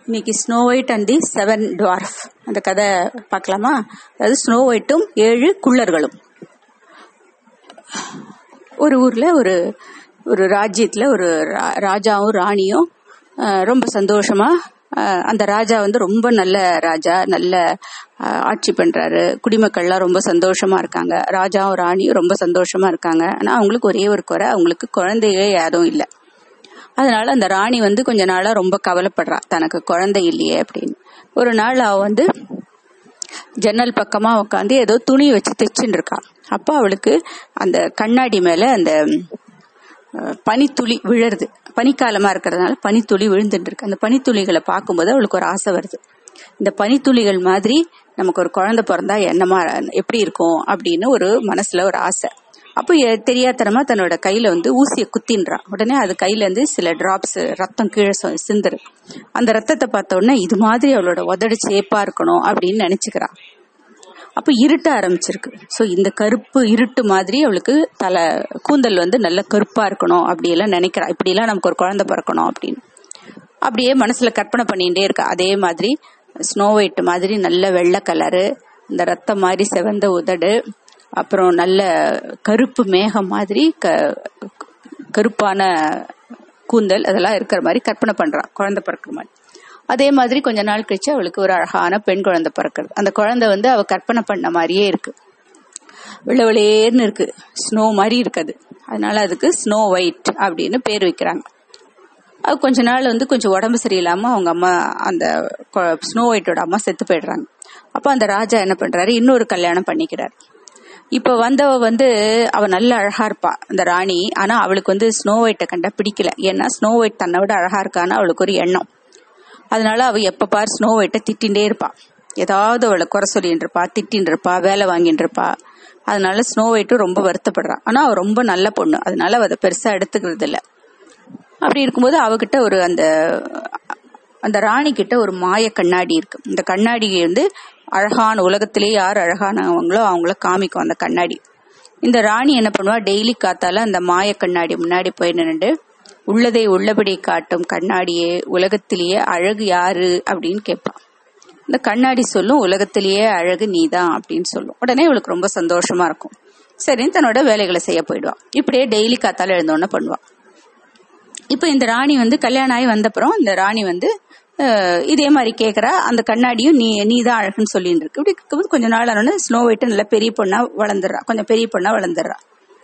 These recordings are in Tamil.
இன்னைக்கு snow white and the seven dwarf அந்த கதை பார்க்கலாமா அதாவது ஸ்னோ ஒயிட்டும் ஏழு குள்ளர்களும் ஒரு ஊர்ல ஒரு ஒரு ராஜ்யத்துல ஒரு ராஜாவும் ராணியும் ரொம்ப சந்தோஷமா அந்த ராஜா வந்து ரொம்ப நல்ல ராஜா நல்ல ஆட்சி பண்றாரு குடிமக்கள்லாம் ரொம்ப சந்தோஷமா இருக்காங்க ராஜாவும் ராணியும் ரொம்ப சந்தோஷமா இருக்காங்க ஆனா அவங்களுக்கு ஒரே ஒரு குறை அவங்களுக்கு குழந்தையே யாரும் இல்லை அதனால அந்த ராணி வந்து கொஞ்ச நாளா ரொம்ப கவலைப்படுறா தனக்கு குழந்தை இல்லையே அப்படின்னு ஒரு நாள் அவ வந்து ஜன்னல் பக்கமா உட்காந்து ஏதோ துணி வச்சு தைச்சுட்டு இருக்கா அப்ப அவளுக்கு அந்த கண்ணாடி மேல அந்த பனித்துளி விழருது பனிக்காலமா இருக்கிறதுனால பனித்துளி விழுந்துட்டு இருக்கு அந்த பனித்துளிகளை பார்க்கும்போது அவளுக்கு ஒரு ஆசை வருது இந்த பனித்துளிகள் மாதிரி நமக்கு ஒரு குழந்தை பிறந்தா என்னமா எப்படி இருக்கும் அப்படின்னு ஒரு மனசுல ஒரு ஆசை அப்போ தெரியாதனமா தன்னோட கையில வந்து ஊசிய குத்தின்றான் உடனே அது கையில இருந்து சில டிராப்ஸ் ரத்தம் கீழே சிந்துரு அந்த ரத்தத்தை பார்த்த உடனே இது மாதிரி அவளோட உதடு சேப்பா இருக்கணும் அப்படின்னு நினைச்சுக்கிறான் அப்ப இருட்ட ஆரம்பிச்சிருக்கு சோ இந்த கருப்பு இருட்டு மாதிரி அவளுக்கு தலை கூந்தல் வந்து நல்ல கருப்பா இருக்கணும் அப்படி எல்லாம் நினைக்கிறா இப்படி எல்லாம் நமக்கு ஒரு குழந்தை பிறக்கணும் அப்படின்னு அப்படியே மனசுல கற்பனை பண்ணிட்டே இருக்கா அதே மாதிரி ஸ்னோ ஒயிட் மாதிரி நல்ல வெள்ளை கலரு இந்த ரத்தம் மாதிரி செவந்த உதடு அப்புறம் நல்ல கருப்பு மேகம் மாதிரி க கருப்பான கூந்தல் அதெல்லாம் இருக்கிற மாதிரி கற்பனை பண்றான் குழந்தை பிறக்கிற மாதிரி அதே மாதிரி கொஞ்ச நாள் கழிச்சு அவளுக்கு ஒரு அழகான பெண் குழந்தை பிறக்கிறது அந்த குழந்தை வந்து அவ கற்பனை பண்ண மாதிரியே இருக்கு விளவிளேர்னு இருக்கு ஸ்னோ மாதிரி இருக்குது அதனால அதுக்கு ஸ்னோ ஒயிட் அப்படின்னு பேர் வைக்கிறாங்க அது கொஞ்ச நாள் வந்து கொஞ்சம் உடம்பு சரியில்லாம அவங்க அம்மா அந்த ஸ்னோ ஒயிட்டோட அம்மா செத்து போயிடுறாங்க அப்ப அந்த ராஜா என்ன பண்றாரு இன்னொரு கல்யாணம் பண்ணிக்கிறார் இப்ப வந்தவ வந்து அவ நல்ல அழகா இருப்பா அந்த ராணி ஆனா அவளுக்கு வந்து ஸ்னோ ஒயிட்டை கண்டா பிடிக்கல ஏன்னா ஸ்னோ ஒயிட் தன்னை விட அழகா இருக்கான்னு அவளுக்கு ஒரு எண்ணம் அதனால அவ எப்ப பார் ஸ்னோ ஒயிட்டை திட்டின்ண்டே இருப்பா ஏதாவது அவளை குறை சொல்லிட்டு இருப்பா திட்டின்னு இருப்பா வேலை வாங்கிட்டு இருப்பா அதனால ஸ்னோ ஒயிட்டும் ரொம்ப வருத்தப்படுறான் ஆனா அவ ரொம்ப நல்ல பொண்ணு அதனால அவ அதை பெருசா எடுத்துக்கிறது இல்ல அப்படி இருக்கும்போது அவகிட்ட ஒரு அந்த அந்த ராணி கிட்ட ஒரு மாய கண்ணாடி இருக்கு இந்த கண்ணாடி வந்து அழகான உலகத்திலே யார் அழகானவங்களோ அவங்கள காமிக்கும் அந்த கண்ணாடி இந்த ராணி என்ன பண்ணுவா டெய்லி காத்தால அந்த மாய கண்ணாடி முன்னாடி போய் நின்று உள்ளதை உள்ளபடி காட்டும் கண்ணாடியே உலகத்திலேயே அழகு யாரு அப்படின்னு கேட்பான் இந்த கண்ணாடி சொல்லும் உலகத்திலேயே அழகு நீதான் அப்படின்னு சொல்லும் உடனே இவளுக்கு ரொம்ப சந்தோஷமா இருக்கும் சரின்னு தன்னோட வேலைகளை செய்ய போயிடுவான் இப்படியே டெய்லி காத்தால எழுந்தோன்னு பண்ணுவான் இப்ப இந்த ராணி வந்து கல்யாணம் ஆகி வந்தப்புறம் இந்த ராணி வந்து இதே மாதிரி கேக்குறா அந்த கண்ணாடியும் நீ நீ தான் அழகுன்னு சொல்லிட்டு இருக்கு இப்படி இருக்கும்போது கொஞ்ச நாள் ஆனோட ஸ்னோ ஒயிட்டு நல்ல பெரிய பொண்ணா வளர்ந்துடுறா கொஞ்சம் பெரிய பொண்ணா வளர்ந்துடுறா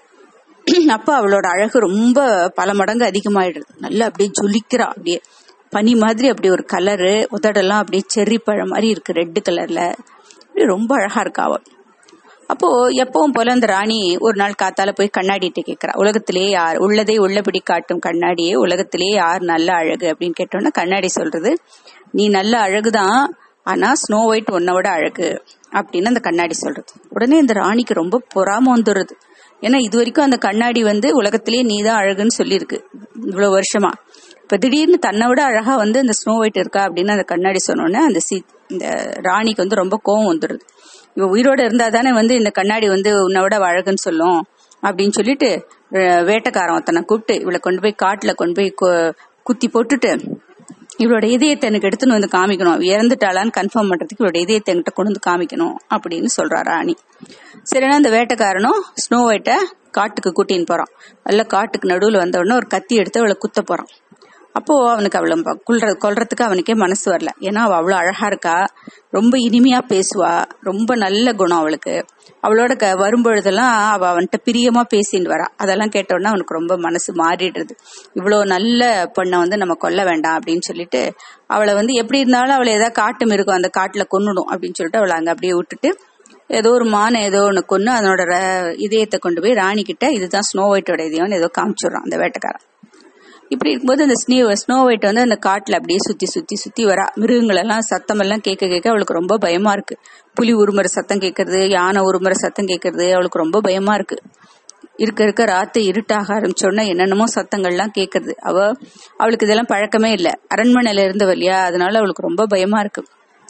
அப்ப அவளோட அழகு ரொம்ப பல மடங்கு அதிகமாயிடுது நல்லா அப்படியே ஜொலிக்கிறா அப்படியே பனி மாதிரி அப்படி ஒரு கலரு உதடெல்லாம் அப்படியே செர்ரி பழம் மாதிரி இருக்கு ரெட்டு கலர்ல அப்படி ரொம்ப அழகா இருக்கா அவள் அப்போ எப்பவும் போல அந்த ராணி ஒரு நாள் காத்தால போய் கண்ணாடிட்டு கேட்கிறா உலகத்திலேயே யார் உள்ளதை உள்ளபடி காட்டும் கண்ணாடியே உலகத்திலேயே யார் நல்ல அழகு அப்படின்னு கேட்டோம்னா கண்ணாடி சொல்றது நீ நல்ல அழகுதான் ஆனா ஸ்னோ ஒயிட் உன்னோட அழகு அப்படின்னு அந்த கண்ணாடி சொல்றது உடனே இந்த ராணிக்கு ரொம்ப பொறாம வந்துடுறது ஏன்னா இது வரைக்கும் அந்த கண்ணாடி வந்து உலகத்திலேயே நீ தான் அழகுன்னு சொல்லியிருக்கு இவ்வளவு வருஷமா இப்ப திடீர்னு தன்னை விட அழகா வந்து அந்த ஸ்னோ ஒயிட் இருக்கா அப்படின்னு அந்த கண்ணாடி சொன்னோன்னே அந்த சி இந்த ராணிக்கு வந்து ரொம்ப கோவம் வந்துடுது இவ உயிரோட இருந்தா தானே வந்து இந்த கண்ணாடி வந்து உன்னை விட அழகுன்னு சொல்லும் அப்படின்னு சொல்லிட்டு வேட்டைக்காரன் ஒருத்தனை கூப்பிட்டு இவளை கொண்டு போய் காட்டுல கொண்டு போய் குத்தி போட்டுட்டு இவளோட இதயத்தை எனக்கு எடுத்துன்னு வந்து காமிக்கணும் இறந்துட்டாளான்னு கன்ஃபார்ம் பண்றதுக்கு இவளோட இதயத்தை என்கிட்ட கொண்டு வந்து காமிக்கணும் அப்படின்னு சொல்றா ராணி சரினா அந்த வேட்டைக்காரனும் ஸ்னோ ஒயிட்ட காட்டுக்கு கூட்டின்னு போறான் நல்ல காட்டுக்கு நடுவில் வந்த உடனே ஒரு கத்தி எடுத்து அவளை குத்த போறான் அப்போ அவனுக்கு அவளை கொல்ற கொல்றதுக்கு அவனுக்கே மனசு வரல ஏன்னா அவ அவ்வளவு அழகா இருக்கா ரொம்ப இனிமையா பேசுவா ரொம்ப நல்ல குணம் அவளுக்கு அவளோட க வரும்பொழுதெல்லாம் அவ அவன்கிட்ட பிரியமா பேசிட்டு வரா அதெல்லாம் கேட்டோன்னா அவனுக்கு ரொம்ப மனசு மாறிடுறது இவ்வளவு நல்ல பொண்ணை வந்து நம்ம கொல்ல வேண்டாம் அப்படின்னு சொல்லிட்டு அவளை வந்து எப்படி இருந்தாலும் அவளை ஏதாவது காட்டு இருக்கும் அந்த காட்டுல கொன்னுடும் அப்படின்னு சொல்லிட்டு அவளை அங்க அப்படியே விட்டுட்டு ஏதோ ஒரு மானை ஏதோ ஒன்று கொன்னு அதனோட இதயத்தை கொண்டு போய் ராணி கிட்ட இதுதான் ஸ்னோ ஒயிட்டோட இதயம்னு ஏதோ காமிச்சிடுறான் அந்த வேட்டைக்காரன் இப்படி இருக்கும்போது அந்த ஸ்னீ ஸ்னோ ஒயிட் வந்து அந்த காட்டுல அப்படியே சுத்தி சுத்தி சுத்தி வரா மிருகங்கள் எல்லாம் சத்தம் எல்லாம் கேட்க கேட்க அவளுக்கு ரொம்ப பயமா இருக்கு புலி உருமுறை சத்தம் கேட்கறது யானை உருமுறை சத்தம் கேட்கறது அவளுக்கு ரொம்ப பயமா இருக்கு இருக்க இருக்க ராத்து இருட்டாக ஆரம்பிச்சோடனே என்னென்னமோ சத்தங்கள்லாம் கேட்கறது அவ அவளுக்கு இதெல்லாம் பழக்கமே இல்லை அரண்மனையில இருந்தவ இல்லையா அதனால அவளுக்கு ரொம்ப பயமா இருக்கு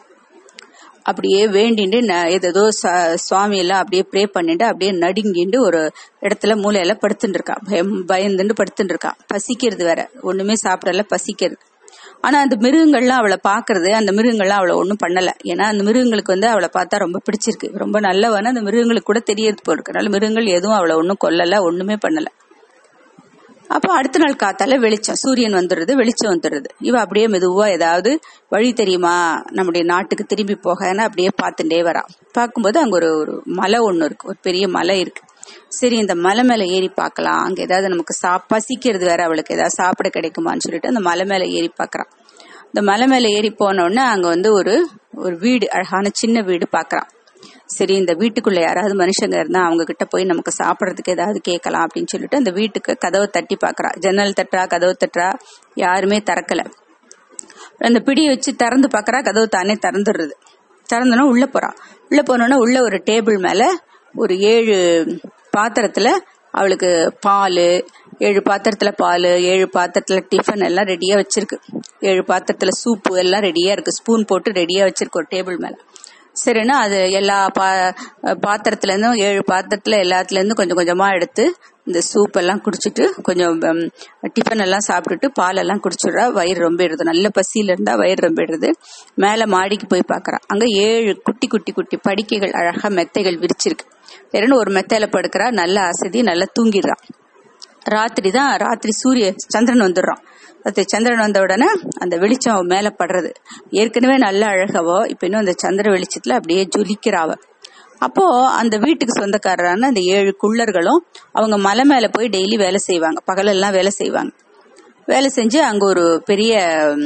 அப்படியே வேண்டிண்டு ஏதோ சுவாமி எல்லாம் அப்படியே ப்ரே பண்ணிட்டு அப்படியே நடுங்கிண்டு ஒரு இடத்துல மூலையில படுத்துட்டு இருக்கா பயம் பயந்துட்டு படுத்துட்டு இருக்கா பசிக்கிறது வேற ஒண்ணுமே சாப்பிடல பசிக்கிறது ஆனா அந்த மிருகங்கள்லாம் அவளை பாக்குறது அந்த மிருகங்கள்லாம் அவளை ஒண்ணும் பண்ணல ஏன்னா அந்த மிருகங்களுக்கு வந்து அவளை பார்த்தா ரொம்ப பிடிச்சிருக்கு ரொம்ப நல்லவன அந்த மிருகங்களுக்கு கூட தெரியறது போல இருக்கு அதனால மிருகங்கள் எதுவும் அவளை ஒன்றும் கொல்லல ஒண்ணுமே பண்ணல அப்போ அடுத்த நாள் காத்தால வெளிச்சம் சூரியன் வந்துடுறது வெளிச்சம் வந்துடுறது இவ அப்படியே மெதுவா ஏதாவது வழி தெரியுமா நம்முடைய நாட்டுக்கு திரும்பி போகன்னு அப்படியே பார்த்துட்டே வரா பார்க்கும்போது அங்க ஒரு ஒரு மலை ஒண்ணு இருக்கு ஒரு பெரிய மலை இருக்கு சரி இந்த மலை மேல ஏறி பார்க்கலாம் அங்க ஏதாவது நமக்கு சா பசிக்கிறது வேற அவளுக்கு ஏதாவது சாப்பிட கிடைக்குமான்னு சொல்லிட்டு அந்த மலை மேல ஏறி பார்க்கறான் இந்த மலை மேல ஏறி போன உடனே அங்க வந்து ஒரு ஒரு வீடு அழகான சின்ன வீடு பார்க்கறான் சரி இந்த வீட்டுக்குள்ள யாராவது மனுஷங்க இருந்தா அவங்க கிட்ட போய் நமக்கு சாப்பிடறதுக்கு ஏதாவது கேட்கலாம் அப்படின்னு சொல்லிட்டு அந்த வீட்டுக்கு கதவை தட்டி பார்க்கறா ஜன்னல் தட்டுறா கதவு தட்டுறா யாருமே திறக்கல அந்த பிடி வச்சு திறந்து பார்க்கறா கதவு தானே திறந்துடுறது திறந்தோன்னா உள்ள போறா உள்ள போனோன்னா உள்ள ஒரு டேபிள் மேல ஒரு ஏழு பாத்திரத்துல அவளுக்கு பால் ஏழு பாத்திரத்துல பால் ஏழு பாத்திரத்துல டிஃபன் எல்லாம் ரெடியா வச்சிருக்கு ஏழு பாத்திரத்துல சூப்பு எல்லாம் ரெடியா இருக்கு ஸ்பூன் போட்டு ரெடியா வச்சிருக்கு ஒரு டேபிள் மேல சரின்னா அது எல்லா பா பாத்திரத்துல இருந்தும் ஏழு பாத்திரத்துல எல்லாத்துல இருந்தும் கொஞ்சம் கொஞ்சமா எடுத்து இந்த சூப் எல்லாம் குடிச்சிட்டு கொஞ்சம் டிஃபன் எல்லாம் சாப்பிட்டுட்டு பால் எல்லாம் குடிச்சிடுறா வயிறு ரொம்பிடுது நல்ல பசியில இருந்தா வயிறு ரொம்பிடுறது மேல மாடிக்கு போய் பாக்குறா அங்க ஏழு குட்டி குட்டி குட்டி படிக்கைகள் அழகா மெத்தைகள் விரிச்சிருக்கு வேறன்னு ஒரு மெத்தையில படுக்கிறா நல்ல அசதி நல்லா தூங்கிடுறா ராத்திரி தான் ராத்திரி சூரிய சந்திரன் வந்துடுறான் ராத்திரி சந்திரன் வந்த உடனே அந்த வெளிச்சம் மேல படுறது ஏற்கனவே நல்ல அழகவோ இப்ப இன்னும் அந்த சந்திர வெளிச்சத்துல அப்படியே ஜொலிக்கிறாவ அப்போ அந்த வீட்டுக்கு சொந்தக்காரரான அந்த ஏழு குள்ளர்களும் அவங்க மலை மேல போய் டெய்லி வேலை செய்வாங்க பகலெல்லாம் வேலை செய்வாங்க வேலை செஞ்சு அங்க ஒரு பெரிய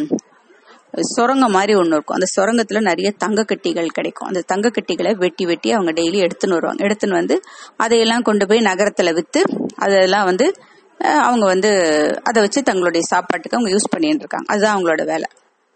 சுரங்கம் மாதிரி ஒன்று இருக்கும் அந்த சுரங்கத்துல நிறைய தங்க கட்டிகள் கிடைக்கும் அந்த தங்க கட்டிகளை வெட்டி வெட்டி அவங்க டெய்லி எடுத்துன்னு வருவாங்க எடுத்துன்னு வந்து அதையெல்லாம் கொண்டு போய் நகரத்துல வித்து அதெல்லாம் வந்து அவங்க வந்து அதை வச்சு தங்களுடைய சாப்பாட்டுக்கு அவங்க யூஸ் பண்ணிட்டு இருக்காங்க அதுதான் அவங்களோட வேலை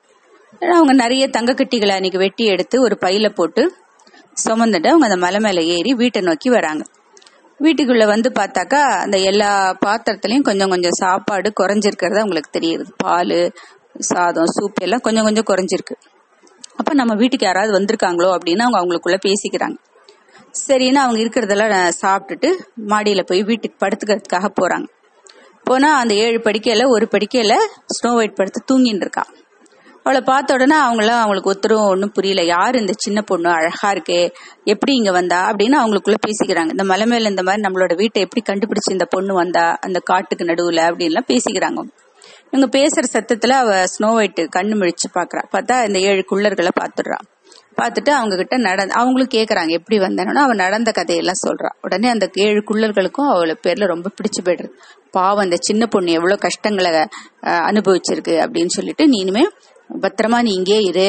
அவங்க நிறைய தங்க கட்டிகளை அன்னைக்கு வெட்டி எடுத்து ஒரு பையில போட்டு சுமந்துட்டு அவங்க அந்த மலை மேல ஏறி வீட்டை நோக்கி வராங்க வீட்டுக்குள்ள வந்து பார்த்தாக்கா அந்த எல்லா பாத்திரத்துலயும் கொஞ்சம் கொஞ்சம் சாப்பாடு குறைஞ்சிருக்கிறது அவங்களுக்கு தெரியுது பால் சாதம் சூப் எல்லாம் கொஞ்சம் கொஞ்சம் குறைஞ்சிருக்கு அப்ப நம்ம வீட்டுக்கு யாராவது வந்திருக்காங்களோ அப்படின்னு அவங்க அவங்களுக்குள்ள பேசிக்கிறாங்க சரின்னு அவங்க இருக்கிறதெல்லாம் சாப்பிட்டுட்டு மாடியில போய் வீட்டுக்கு படுத்துக்கிறதுக்காக போறாங்க போனா அந்த ஏழு படிக்கையில ஒரு படிக்கையில ஸ்னோ ஒயிட் படுத்து தூங்கின்னு இருக்கா அவளை பார்த்த உடனே அவங்களாம் அவங்களுக்கு ஒருத்தரும் ஒன்றும் புரியல யார் இந்த சின்ன பொண்ணு அழகா இருக்கே எப்படி இங்க வந்தா அப்படின்னு அவங்களுக்குள்ள பேசிக்கிறாங்க இந்த மலை மேல இந்த மாதிரி நம்மளோட வீட்டை எப்படி கண்டுபிடிச்சு இந்த பொண்ணு வந்தா அந்த காட்டுக்கு நடுவுல அப்படின்லாம் பேசிக்கிறாங்க இவங்க பேசுற சத்தத்துல அவ ஸ்னோ ஒயிட் கண்ணு முழிச்சு பாக்குறா பார்த்தா இந்த ஏழு குள்ளர்களை பாத்துடுறா பார்த்துட்டு அவங்க கிட்ட நடந்த அவங்களும் கேக்குறாங்க எப்படி வந்தேன்னா அவன் நடந்த கதையெல்லாம் சொல்றா உடனே அந்த ஏழு குள்ளர்களுக்கும் அவளை பேர்ல ரொம்ப பிடிச்சு போயிடுறது பாவம் அந்த சின்ன பொண்ணு எவ்வளவு கஷ்டங்களை அனுபவிச்சிருக்கு அப்படின்னு சொல்லிட்டு நீ இனிமே பத்திரமா நீ இங்கே இரு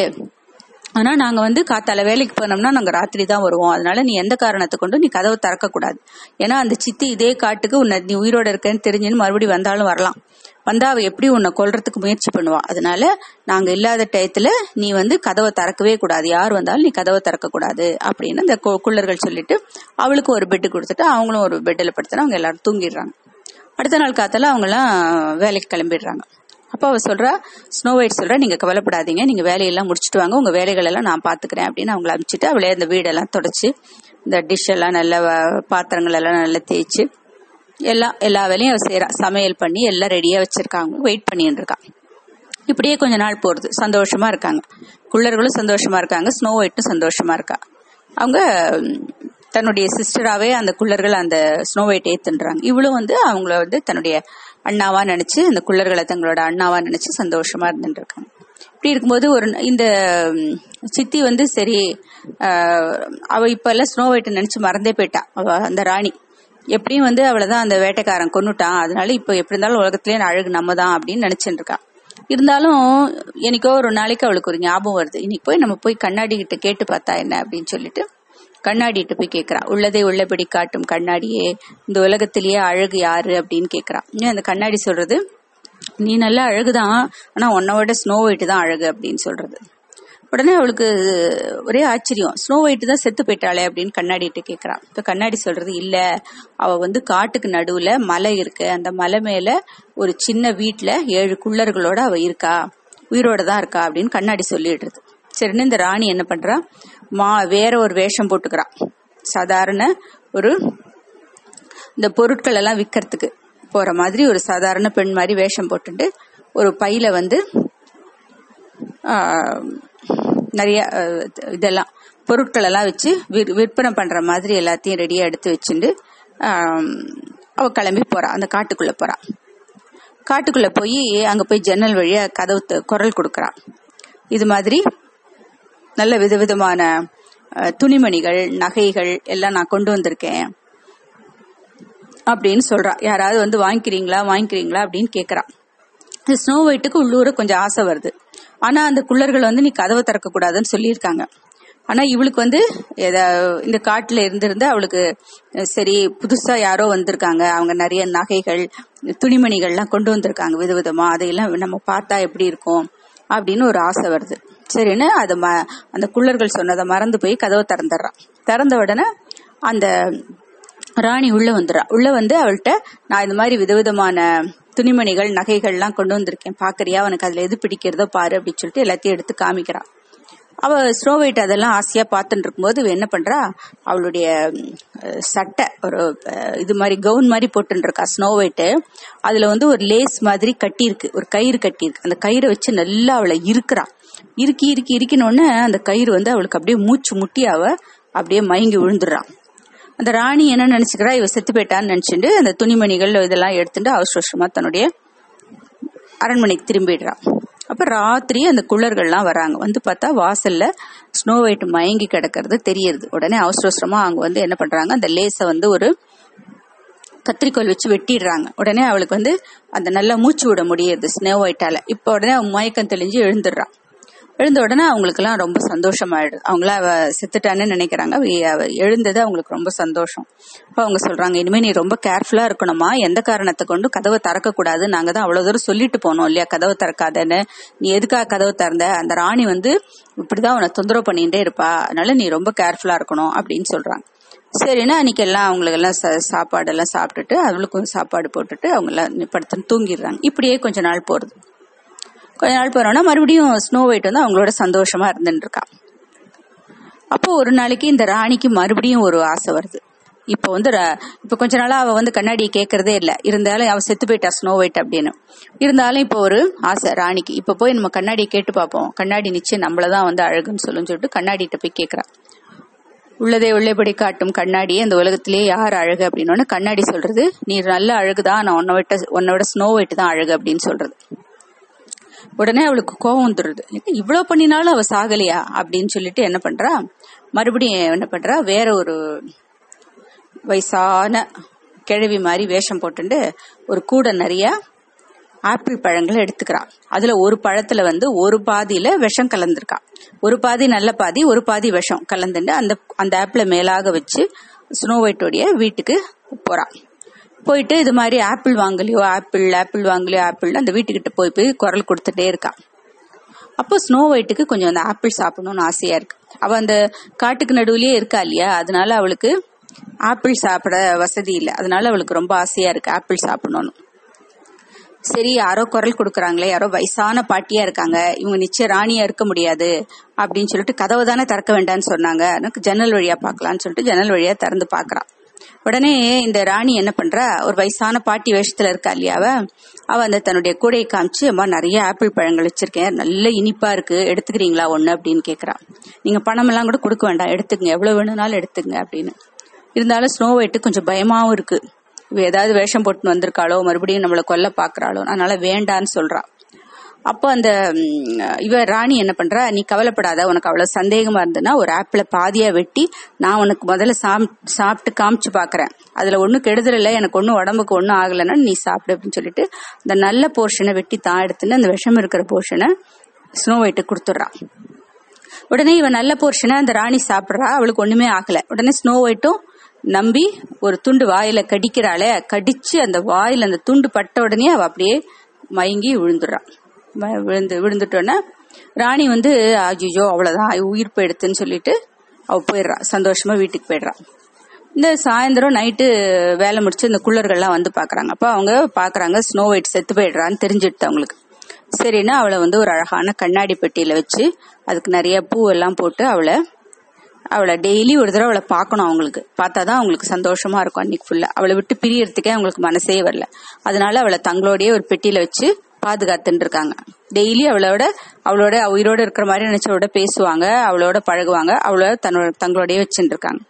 ஆனா நாங்க வந்து காத்தால வேலைக்கு போனோம்னா நாங்க ராத்திரி தான் வருவோம் அதனால நீ எந்த காரணத்தை கொண்டு நீ கதவை திறக்க கூடாது ஏன்னா அந்த சித்தி இதே காட்டுக்கு உன்னை நீ உயிரோட இருக்கேன்னு தெரிஞ்சுன்னு மறுபடியும் வந்தாலும் வரலாம் வந்தா அவ எப்படி உன்னை கொல்றதுக்கு முயற்சி பண்ணுவா அதனால நாங்க இல்லாத டயத்துல நீ வந்து கதவை திறக்கவே கூடாது யார் வந்தாலும் நீ கதவை திறக்க கூடாது அப்படின்னு அந்த குள்ளர்கள் சொல்லிட்டு அவளுக்கு ஒரு பெட்டு கொடுத்துட்டு அவங்களும் ஒரு பெட்டில் படுத்துனா அவங்க எல்லாரும் தூங்கிடுறாங்க அடுத்த நாள் காத்தால அவங்க எல்லாம் வேலைக்கு கிளம்பிடுறாங்க அப்ப அவ சொல்றா ஸ்னோ ஒயிட் சொல்றா நீங்க கவலைப்படாதீங்க நீங்க வேலையெல்லாம் முடிச்சுட்டு வாங்க உங்க வேலைகள் எல்லாம் நான் பாத்துக்கிறேன் அப்படின்னு அவங்கள அனுப்பிச்சிட்டு அவளே அந்த வீடெல்லாம் தொடச்சு இந்த டிஷ் எல்லாம் நல்ல பாத்திரங்கள் எல்லாம் நல்லா தேய்ச்சு எல்லாம் எல்லா வேலையும் அவ செய்யறா சமையல் பண்ணி எல்லாம் ரெடியா வச்சிருக்காங்க வெயிட் பண்ணிட்டு இருக்கா இப்படியே கொஞ்ச நாள் போறது சந்தோஷமா இருக்காங்க குள்ளர்களும் சந்தோஷமா இருக்காங்க ஸ்னோ ஒயிட்டும் சந்தோஷமா இருக்கா அவங்க தன்னுடைய சிஸ்டராவே அந்த குள்ளர்கள் அந்த ஸ்னோ ஒயிட் ஏத்துன்றாங்க இவளும் வந்து அவங்கள வந்து தன்னுடைய அண்ணாவா நினைச்சு அந்த குள்ளர்களை தங்களோட அண்ணாவா நினைச்சு சந்தோஷமா இருந்துட்டு இருக்காங்க இப்படி இருக்கும்போது ஒரு இந்த சித்தி வந்து சரி அவ இப்ப எல்லாம் ஸ்னோ ஒயிட் நினைச்சு மறந்தே போயிட்டா அவ அந்த ராணி எப்படியும் வந்து அவளைதான் அந்த வேட்டைக்காரன் கொண்டுட்டான் அதனால இப்ப எப்படி இருந்தாலும் உலகத்திலேயே அழகு நம்ம தான் அப்படின்னு நினைச்சுட்டு இருக்கா இருந்தாலும் எனக்கோ ஒரு நாளைக்கு அவளுக்கு ஒரு ஞாபகம் வருது இன்னைக்கு போய் நம்ம போய் கண்ணாடி கிட்ட கேட்டு பார்த்தா என்ன அப்படின்னு சொல்லிட்டு கண்ணாடிட்டு போய் கேக்குறா உள்ளதே உள்ளபடி காட்டும் கண்ணாடியே இந்த உலகத்திலேயே அழகு யாரு அப்படின்னு கேக்குறா அந்த கண்ணாடி சொல்றது நீ நல்ல அழகுதான் ஆனா உன்னோட ஸ்னோ ஒயிட் தான் அழகு அப்படின்னு சொல்றது உடனே அவளுக்கு ஒரே ஆச்சரியம் ஸ்னோ ஒயிட் தான் செத்து போயிட்டாளே அப்படின்னு கண்ணாடிட்டு கேக்குறா இப்ப கண்ணாடி சொல்றது இல்ல அவ வந்து காட்டுக்கு நடுவுல மலை இருக்கு அந்த மலை மேல ஒரு சின்ன வீட்டுல ஏழு குள்ளர்களோட அவ இருக்கா உயிரோட தான் இருக்கா அப்படின்னு கண்ணாடி சொல்லிடுறது சரின்னு இந்த ராணி என்ன பண்றா மா வேற ஒரு வேஷம் போட்டுக்கிறா சாதாரண ஒரு இந்த பொருட்கள் எல்லாம் விற்கிறதுக்கு போற மாதிரி ஒரு சாதாரண பெண் மாதிரி வேஷம் போட்டுட்டு ஒரு பையில வந்து ஆஹ், நிறைய ஆஹ், இதெல்லாம் பொருட்கள் எல்லாம் வச்சு விற்- விற்பனை பண்ற மாதிரி எல்லாத்தையும் ரெடியா எடுத்து வச்சுட்டு ஆஹ், அவ கிளம்பி போறா அந்த காட்டுக்குள்ள போறா காட்டுக்குள்ள போய் அங்க போய் ஜன்னல் வழியா கதவு த- குரல் கொடுக்கறா இது மாதிரி நல்ல விதவிதமான அஹ், துணிமணிகள் நகைகள் எல்லாம் நான் கொண்டு வந்திருக்கேன் அப்படின்னு சொல்றா யாராவது வந்து வாங்கிக்கிறீங்களா வாங்கிக்கிறீங்களா அப்படின்னு கேக்குறா இந்த ஸ்னோ ஒயிட்டுக்கு உள்ளூர கொஞ்சம் ஆசை வருது ஆனா அந்த குள்ளர்கள் வந்து நீ கதவை திறக்க கூடாதுன்னு சொல்லியிருக்காங்க ஆனா இவளுக்கு வந்து எதா இந்த காட்டுல இருந்திருந்து அவளுக்கு அஹ், சரி புதுசா யாரோ வந்திருக்காங்க அவங்க நிறைய நகைகள் துணிமணிகள்லாம் கொண்டு வந்திருக்காங்க விதவிதமா அதையெல்லாம் நம்ம பார்த்தா எப்படி இருக்கும் அப்படின்னு ஒரு ஆசை வருது சரின்னு அது ம அந்த குள்ளர்கள் சொன்னதை மறந்து போய் கதவை திறந்துடுறான் திறந்த உடனே அந்த ராணி உள்ள வந்துடுறா உள்ள வந்து அவள்கிட்ட நான் இந்த மாதிரி விதவிதமான துணிமணிகள் நகைகள்லாம் கொண்டு வந்திருக்கேன் பாக்குறியா உனக்கு அதுல எது பிடிக்கிறதோ பாரு அப்படின்னு சொல்லிட்டு எல்லாத்தையும் எடுத்து காமிக்கிறா அவ ஸ்னோ ஒயிட் அதெல்லாம் ஆசையா பார்த்துட்டு இருக்கும்போது இவ என்ன பண்றா அவளுடைய ம், அஹ், சட்டை ஒரு அஹ், இது மாதிரி கவுன் மாதிரி போட்டுன்னு இருக்கா ஸ்னோ ஒயிட் அதுல வந்து ஒரு லேஸ் மாதிரி கட்டி இருக்கு ஒரு கயிறு கட்டி இருக்கு அந்த கயிறை வச்சு நல்லா அவளை இருக்கிறா இறுக்கி இறுக்கி இறுக்கினோடனே அந்த கயிறு வந்து அவளுக்கு அப்படியே மூச்சு முட்டி அவ அப்படியே மயங்கி விழுந்துடுறான் அந்த ராணி என்ன நினைச்சுக்கிறா இவ செத்து போயிட்டான்னு நினைச்சுட்டு அந்த துணிமணிகள் இதெல்லாம் எடுத்துட்டு அவசர அவசரமா தன்னுடைய அரண்மனைக்கு திரும்பிடுறா அப்ப ராத்திரி அந்த குள்ளர்கள்லாம் வராங்க வந்து பார்த்தா வாசல்ல ஸ்னோ ஒயிட் மயங்கி கிடக்கிறது தெரியுது உடனே அவசர அவசரமா அவங்க வந்து என்ன பண்றாங்க அந்த லேசை வந்து ஒரு கத்திரிக்கோல் வச்சு வெட்டிடுறாங்க உடனே அவளுக்கு வந்து அந்த நல்லா மூச்சு விட முடியுது ஸ்னோ ஒயிட்டால இப்ப உடனே அவ மயக்கம் தெளிஞ்சு எழுந்துடுறா எழுந்த உடனே அவங்களுக்குலாம் ரொம்ப சந்தோஷமாயிடுது அவங்கள அவ செத்துட்டான்னு நினைக்கிறாங்க அவ அவ எழுந்தது அவங்களுக்கு ரொம்ப சந்தோஷம் அப்ப அவங்க சொல்றாங்க இனிமே நீ ரொம்ப கேர்ஃபுல்லா இருக்கணுமா எந்த காரணத்தை கொண்டு கதவை திறக்க கூடாது நாங்க தான் அவ்வளவு தூரம் சொல்லிட்டு போனோம் இல்லையா கதவை திறக்காதன்னு நீ எதுக்காக கதவை திறந்த அந்த ராணி வந்து இப்படிதான் உன்னை தொந்தரவு பண்ணிட்டே இருப்பா அதனால நீ ரொம்ப கேர்ஃபுல்லா இருக்கணும் அப்படின்னு சொல்றாங்க சரின்னா அன்னைக்கு எல்லாம் அவங்களுக்கு எல்லாம் சா- சாப்பாடெல்லாம் சாப்பிட்டுட்டு அவளுக்கும் சாப்பாடு போட்டுட்டு அவங்க எல்லாம் படுத்து தூங்கிடுறாங்க இப்படியே கொஞ்ச நாள் போறது கொஞ்ச நாள் போறோம்னா மறுபடியும் ஸ்னோ ஒயிட் வந்து அவங்களோட சந்தோஷமா இருந்துட்டு இருக்கா அப்போ ஒரு நாளைக்கு இந்த ராணிக்கு மறுபடியும் ஒரு ஆசை வருது இப்போ வந்து ர- இப்போ கொஞ்ச நாளா அவ வந்து கண்ணாடியை கேட்கறதே இல்ல இருந்தாலும் அவ செத்து போயிட்டா ஸ்னோ ஒயிட் அப்படின்னு இருந்தாலும் இப்போ ஒரு ஆசை ராணிக்கு இப்போ போய் நம்ம கண்ணாடியை கேட்டு பார்ப்போம் கண்ணாடி நிச்சயம் நம்மளதான் வந்து அழகுன்னு சொல்லுன்னு சொல்லிட்டு கண்ணாடிட்ட போய் கேட்கறா உள்ளதே உள்ளபடி காட்டும் கண்ணாடி அந்த உலகத்திலேயே யார் அழகு அப்படின்னு கண்ணாடி சொல்றது நீ நல்ல அழகுதான் நான் உன்னை விட்ட உன்னை விட ஸ்னோ ஒயிட் தான் அழகு அப்படின்னு சொல்றது உடனே அவளுக்கு கோவம் வந்துடுது என்ன இவ்வளவு பண்ணினாலும் அவ சாகலையா அப்படின்னு சொல்லிட்டு என்ன பண்றா மறுபடியும் என்ன பண்றா வேற ஒரு வயசான கிழவி மாதிரி வேஷம் போட்டுண்டு ஒரு கூடை நிறைய ஆப்பிள் பழங்களை எடுத்துக்கிறா அதுல ஒரு பழத்துல வந்து ஒரு பாதியில விஷம் கலந்திருக்கா ஒரு பாதி நல்ல பாதி ஒரு பாதி விஷம் கலந்துண்டு அந்த அந்த ஆப்பிளை மேலாக வச்சு ஸ்னோ ஒயிட்டோடைய வீட்டுக்கு போறா போயிட்டு இது மாதிரி ஆப்பிள் வாங்கலையோ ஆப்பிள் ஆப்பிள் வாங்கலையோ ஆப்பிள் அந்த வீட்டுக்கிட்ட போய் போய் குரல் கொடுத்துட்டே இருக்கா அப்போ ஸ்னோ ஒயிட்டுக்கு கொஞ்சம் அந்த ஆப்பிள் சாப்பிடணும்னு ஆசையா இருக்கு அவ அந்த காட்டுக்கு நடுவுலயே இருக்கா இல்லையா அதனால அவளுக்கு ஆப்பிள் சாப்பிட வசதி இல்லை அதனால அவளுக்கு ரொம்ப ஆசையா இருக்கு ஆப்பிள் சாப்பிடணும்னு சரி யாரோ குரல் கொடுக்கறாங்களே யாரோ வயசான பாட்டியா இருக்காங்க இவங்க நிச்சயம் ராணியா இருக்க முடியாது அப்படின்னு சொல்லிட்டு கதவை தானே திறக்க வேண்டாம்னு சொன்னாங்க எனக்கு ஜன்னல் வழியா பார்க்கலாம்னு சொல்லிட்டு ஜன்னல் வழியா திறந்து பாக்குறான் உடனே இந்த ராணி என்ன பண்றா ஒரு வயசான பாட்டி வேஷத்துல இருக்கா இல்லையா அவ அவ அந்த தன்னுடைய கூடையை காமிச்சு அம்மா நிறைய ஆப்பிள் பழங்கள் வச்சிருக்கேன் நல்ல இனிப்பா இருக்கு எடுத்துக்கிறீங்களா ஒண்ணு அப்படின்னு கேக்குறா நீங்க பணம் எல்லாம் கூட கொடுக்க வேண்டாம் எடுத்துக்கங்க எவ்வளவு வேணும்னாலும் எடுத்துக்கங்க அப்படின்னு இருந்தாலும் ஸ்னோ ஒயிட்டு கொஞ்சம் பயமாவும் இருக்கு இவ ஏதாவது வேஷம் போட்டு வந்திருக்காளோ மறுபடியும் நம்மளை கொல்ல பாக்குறாளோ அதனால வேண்டான்னு சொல்றா அப்போ அந்த ம், இவ ராணி என்ன பண்றா நீ கவலைப்படாத உனக்கு அவ்வளவு சந்தேகமா இருந்ததுன்னா ஒரு ஆப்பிள பாதியா வெட்டி நான் உனக்கு முதல்ல சாம் சாப்பிட்டு காமிச்சு பாக்குறேன் அதுல ஒண்ணும் கெடுதல் இல்லை எனக்கு ஒண்ணும் உடம்புக்கு ஒண்ணும் ஆகலைன்னா நீ சாப்பிடு அப்படின்னு சொல்லிட்டு அந்த நல்ல போர்ஷனை வெட்டி தான் எடுத்துன்னு அந்த விஷம் இருக்கிற போர்ஷனை ஸ்னோ ஒயிட்டு கொடுத்துட்றா உடனே இவன் நல்ல போர்ஷனை அந்த ராணி சாப்பிடுறா அவளுக்கு ஒண்ணுமே ஆகல உடனே ஸ்னோ ஒயிட்டும் நம்பி ஒரு துண்டு வாயில கடிக்கிறாளே கடிச்சு அந்த வாயில அந்த துண்டு பட்ட உடனே அவ அப்படியே மயங்கி விழுந்துடுறான் வ- விழுந்து விழுந்துட்டோன்னே ராணி வந்து அஜிஜோ அவ்வளவுதான் உயிர் போயிடுத்துன்னு சொல்லிட்டு அவ போயிடுறா சந்தோஷமா வீட்டுக்கு போயிடுறா இந்த சாயந்தரம் நைட்டு வேலை முடிச்சு இந்த குள்ளர்கள்லாம் வந்து பாக்குறாங்க அப்ப அவங்க பாக்குறாங்க ஸ்னோ ஒயிட் செத்து போயிடுறான்னு தெரிஞ்சிடுது அவங்களுக்கு சரின்னா அவளை வந்து ஒரு அழகான கண்ணாடி பெட்டியில வச்சு அதுக்கு நிறைய பூ எல்லாம் போட்டு அவளை அவளை டெய்லி ஒரு தடவை அவளை பார்க்கணும் அவங்களுக்கு பார்த்தாதான் அவங்களுக்கு சந்தோஷமா இருக்கும் அன்னைக்கு ஃபுல்லா அவளை விட்டு பிரியறதுக்கே அவங்களுக்கு மனசே வரல அதனால அவளை தங்களோடயே ஒரு பெட்டியில வச்சு பாதுகாத்துட்டு இருக்காங்க டெய்லி அவளோட அவளோட உயிரோட இருக்கிற மாதிரி நினைச்சவளோட பேசுவாங்க அவளோட பழகுவாங்க அவளோட தன்னோட தங்களோடய வச்சுட்டு இருக்காங்க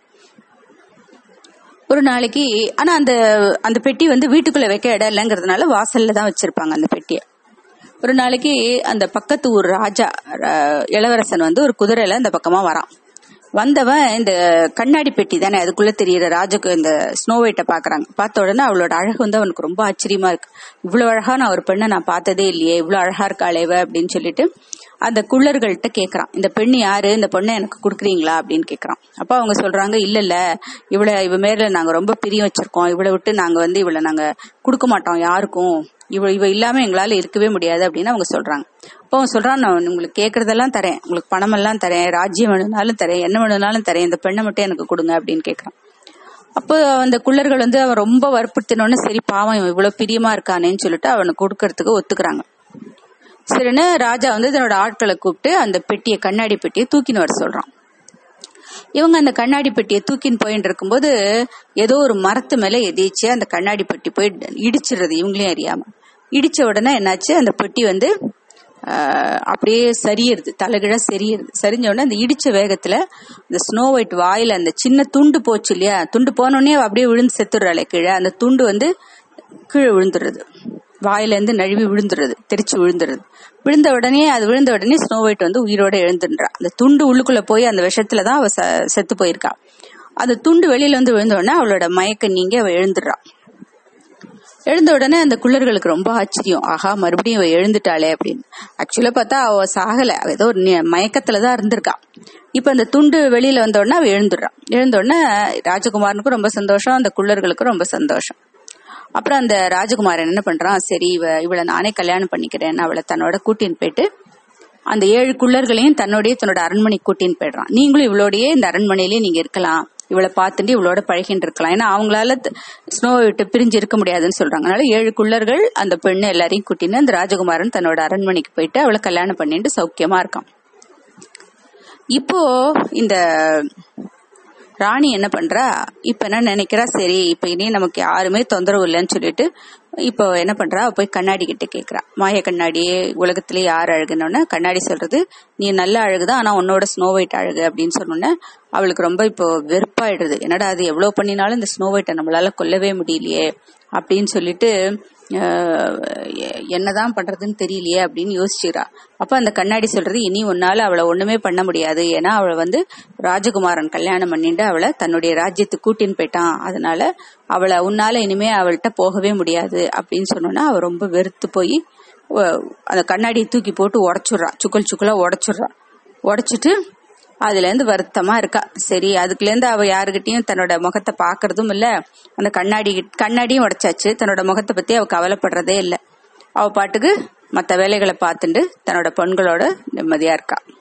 ஒரு நாளைக்கு ஆனா அந்த அந்த பெட்டி வந்து வீட்டுக்குள்ள வைக்க இடம் இல்லைங்கிறதுனால வாசல்ல தான் வச்சிருப்பாங்க அந்த பெட்டியை ஒரு நாளைக்கு அந்த பக்கத்து ஊர் ராஜா அஹ், இளவரசன் வந்து ஒரு குதிரையில அந்த பக்கமா வரான் வந்தவன் இந்த கண்ணாடி பெட்டி தானே அதுக்குள்ள தெரியற ராஜுக்கு இந்த ஸ்னோ ஒயிட்ட பாக்குறாங்க பார்த்த உடனே அவளோட அழகு வந்து அவனுக்கு ரொம்ப ஆச்சரியமா இருக்கு இவ்வளவு அழகா நான் ஒரு பெண்ணை நான் பார்த்ததே இல்லையே இவ்வளவு அழகா இருக்காளே இவ அப்படின்னு சொல்லிட்டு அந்த குள்ளர்கள்ட்ட கேக்குறான் இந்த பெண் யாரு இந்த பொண்ணை எனக்கு கொடுக்குறீங்களா அப்படின்னு கேக்குறான் அப்ப அவங்க சொல்றாங்க இல்ல இல்ல இவளை இவ மேல நாங்க ரொம்ப பிரியம் வச்சிருக்கோம் இவளை விட்டு நாங்க வந்து இவளை நாங்க கொடுக்க மாட்டோம் யாருக்கும் இவ இவ இல்லாம எங்களால இருக்கவே முடியாது அப்படின்னு அவங்க சொல்றாங்க அப்போ அவன் சொல்றான் நான் உங்களுக்கு கேக்குறதெல்லாம் தரேன் உங்களுக்கு பணம் எல்லாம் தரேன் ராஜ்யம் வேணும்னாலும் தரேன் என்ன வேணும்னாலும் தரேன் இந்த பெண்ணை மட்டும் எனக்கு கொடுங்க அப்படின்னு கேக்குறான் அப்போ அந்த குள்ளர்கள் வந்து அவன் ரொம்ப வற்புறுத்தினோன்னு சரி பாவம் இவன் இவ்வளவு பிரியமா இருக்கானேன்னு சொல்லிட்டு அவனுக்கு கொடுக்கறதுக்கு ஒத்துக்குறாங்க சரின்னு ராஜா வந்து தன்னோட ஆட்களை கூப்பிட்டு அந்த பெட்டியை கண்ணாடி பெட்டியை தூக்கின்னு வர சொல்றான் இவங்க அந்த கண்ணாடி பெட்டியை தூக்கின்னு போயிட்டு இருக்கும்போது ஏதோ ஒரு மரத்து மேல எதிர்த்து அந்த கண்ணாடி பெட்டி போய் இடிச்சிடுறது இவங்களையும் அறியாம இடிச்ச உடனே என்னாச்சு அந்த பெட்டி வந்து ஆஹ், அப்படியே சரியறது தலைகிழ சரியறது சரிஞ்ச உடனே அந்த இடிச்ச வேகத்துல இந்த ஸ்னோ ஒயிட் வாயில அந்த சின்ன துண்டு போச்சு இல்லையா துண்டு போனோடனே அவ அப்படியே விழுந்து செத்துடுறாளே கீழே அந்த துண்டு வந்து கீழே விழுந்துடுறது வாயில இருந்து நழுவி விழுந்துடுறது தெரிச்சு விழுந்துடுறது விழுந்த உடனே அது விழுந்த உடனே ஸ்னோ ஒயிட் வந்து உயிரோட எழுந்துன்றா அந்த துண்டு உள்ளுக்குள்ள போய் அந்த விஷத்துல தான் அவ ச- செத்து போயிருக்கா அந்த துண்டு வெளியில வந்து விழுந்த உடனே அவளோட மயக்கம் நீங்கி அவ எழுந்துடுறா எழுந்த உடனே அந்த குள்ளர்களுக்கு ரொம்ப ஆச்சரியம் ஆஹா மறுபடியும் இவ எழுந்துட்டாளே அப்படின்னு ஆக்சுவலா பார்த்தா அவ சாகல அவ ஏதோ ஒரு நி- மயக்கத்துலதான் இருந்திருக்கா இப்ப அந்த துண்டு வெளியில வந்த உடனே அவ எழுந்துடுறான் எழுந்த உடனே ராஜகுமாரனுக்கும் ரொம்ப சந்தோஷம் அந்த குள்ளர்களுக்கும் ரொம்ப சந்தோஷம் அப்புறம் அந்த ராஜகுமாரன் என்ன பண்றான் சரி இவ இவளை நானே கல்யாணம் பண்ணிக்கிறேன்னு அவளை தன்னோட கூட்டின்னு போயிட்டு அந்த ஏழு குள்ளர்களையும் தன்னோடய தன்னோட அரண்மனைக்கு கூட்டின்னு போயிடுறான் நீங்களும் இவளோடயே இந்த அரண்மனையிலேயே நீங்க இருக்கலாம் இவளை பார்த்துட்டு இவளோட பழகின்னு இருக்கலாம் ஏன்னா அவங்களால ஸ்னோ விட்டு பிரிஞ்சு இருக்க முடியாதுன்னு சொல்றாங்க அதனால ஏழு குள்ளர்கள் அந்த பெண்ணு எல்லாரையும் கூட்டின்னு அந்த ராஜகுமாரன் தன்னோட அரண்மனைக்கு போயிட்டு அவளை கல்யாணம் பண்ணிட்டு சௌக்கியமா இருக்கான் இப்போ இந்த ராணி என்ன பண்றா இப்ப என்ன நினைக்கிறா சரி இப்ப இனி நமக்கு யாருமே தொந்தரவு இல்லைன்னு சொல்லிட்டு இப்போ என்ன பண்றா அவ போய் கண்ணாடி கிட்ட கேக்குறா மாய கண்ணாடியே உலகத்திலே யார் அழகுன்னு கண்ணாடி சொல்றது நீ நல்ல அழகுதான் ஆனா உன்னோட ஸ்னோ ஒயிட் அழகு அப்படின்னு சொன்னோன்னே அவளுக்கு ரொம்ப இப்போ வெறுப்பாயிடுது என்னடா அது எவ்வளவு பண்ணினாலும் இந்த ஸ்னோ ஒயிட்டை நம்மளால கொல்லவே முடியலையே அப்படின்னு சொல்லிட்டு ஆஹ், எ- என்னதான் பண்றதுன்னு தெரியலையே அப்படின்னு யோசிச்சுக்கிறா அப்ப அந்த கண்ணாடி சொல்றது இனி உன்னால அவளை ஒண்ணுமே பண்ண முடியாது ஏன்னா அவளை வந்து ராஜகுமாரன் கல்யாணம் பண்ணிட்டு அவளை தன்னுடைய ராஜ்யத்துக்கு கூட்டின்னு போயிட்டான் அதனால அவளை உன்னால இனிமே அவள்கிட்ட போகவே முடியாது அப்படின்னு சொன்னோன்னா அவ ரொம்ப வெறுத்து போய் அந்த கண்ணாடியை தூக்கி போட்டு உடச்சுடுறா சுக்கல் சுக்கலா உடச்சுடுறா உடைச்சிட்டு அதுல இருந்து வருத்தமா இருக்கா சரி அதுக்குல இருந்து அவ யாருகிட்டயும் தன்னோட முகத்தை பாக்குறதும் இல்ல அந்த கண்ணாடி கண்ணாடியும் உடைச்சாச்சு தன்னோட முகத்தை பத்தி அவ கவலைப்படுறதே இல்ல அவ பாட்டுக்கு மத்த வேலைகளை பார்த்துட்டு தன்னோட பெண்களோட நிம்மதியா இருக்கா